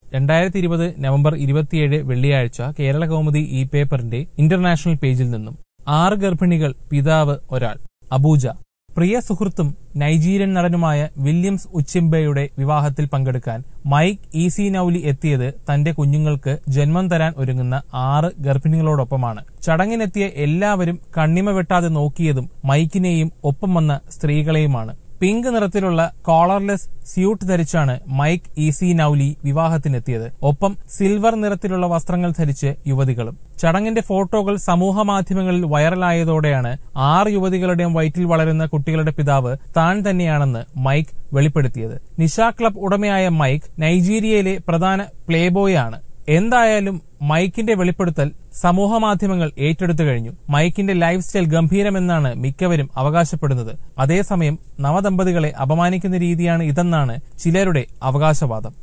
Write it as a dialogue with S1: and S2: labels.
S1: രണ്ടായിരത്തി ഇരുപത് നവംബർ ഇരുപത്തിയേഴ് വെള്ളിയാഴ്ച കേരള കൗമുദി ഇ പേപ്പറിന്റെ ഇന്റർനാഷണൽ പേജിൽ നിന്നും ആറ് ഗർഭിണികൾ പിതാവ് ഒരാൾ അബൂജ പ്രിയ സുഹൃത്തും നൈജീരിയൻ നടനുമായ വില്യംസ് ഉച്ചിംബയുടെ വിവാഹത്തിൽ പങ്കെടുക്കാൻ മൈക്ക് ഈസി നൌലി എത്തിയത് തന്റെ കുഞ്ഞുങ്ങൾക്ക് ജന്മം തരാൻ ഒരുങ്ങുന്ന ആറ് ഗർഭിണികളോടൊപ്പമാണ് ചടങ്ങിനെത്തിയ എല്ലാവരും കണ്ണിമ വെട്ടാതെ നോക്കിയതും മൈക്കിനെയും ഒപ്പം വന്ന സ്ത്രീകളെയുമാണ് പിങ്ക് നിറത്തിലുള്ള കോളർലെസ് സ്യൂട്ട് ധരിച്ചാണ് മൈക്ക് ഈസി നൌലി വിവാഹത്തിനെത്തിയത് ഒപ്പം സിൽവർ നിറത്തിലുള്ള വസ്ത്രങ്ങൾ ധരിച്ച് യുവതികളും ചടങ്ങിന്റെ ഫോട്ടോകൾ സമൂഹ മാധ്യമങ്ങളിൽ വൈറലായതോടെയാണ് ആറ് യുവതികളുടെയും വയറ്റിൽ വളരുന്ന കുട്ടികളുടെ പിതാവ് താൻ തന്നെയാണെന്ന് മൈക്ക് വെളിപ്പെടുത്തിയത് നിശ ക്ലബ് ഉടമയായ മൈക്ക് നൈജീരിയയിലെ പ്രധാന പ്ലേബോയ് ആണ് എന്തായാലും മൈക്കിന്റെ വെളിപ്പെടുത്തൽ സമൂഹ മാധ്യമങ്ങൾ ഏറ്റെടുത്തു കഴിഞ്ഞു മൈക്കിന്റെ ലൈഫ് സ്റ്റൈൽ ഗംഭീരമെന്നാണ് മിക്കവരും അവകാശപ്പെടുന്നത് അതേസമയം നവദമ്പതികളെ അപമാനിക്കുന്ന രീതിയാണ് ഇതെന്നാണ് ചിലരുടെ അവകാശവാദം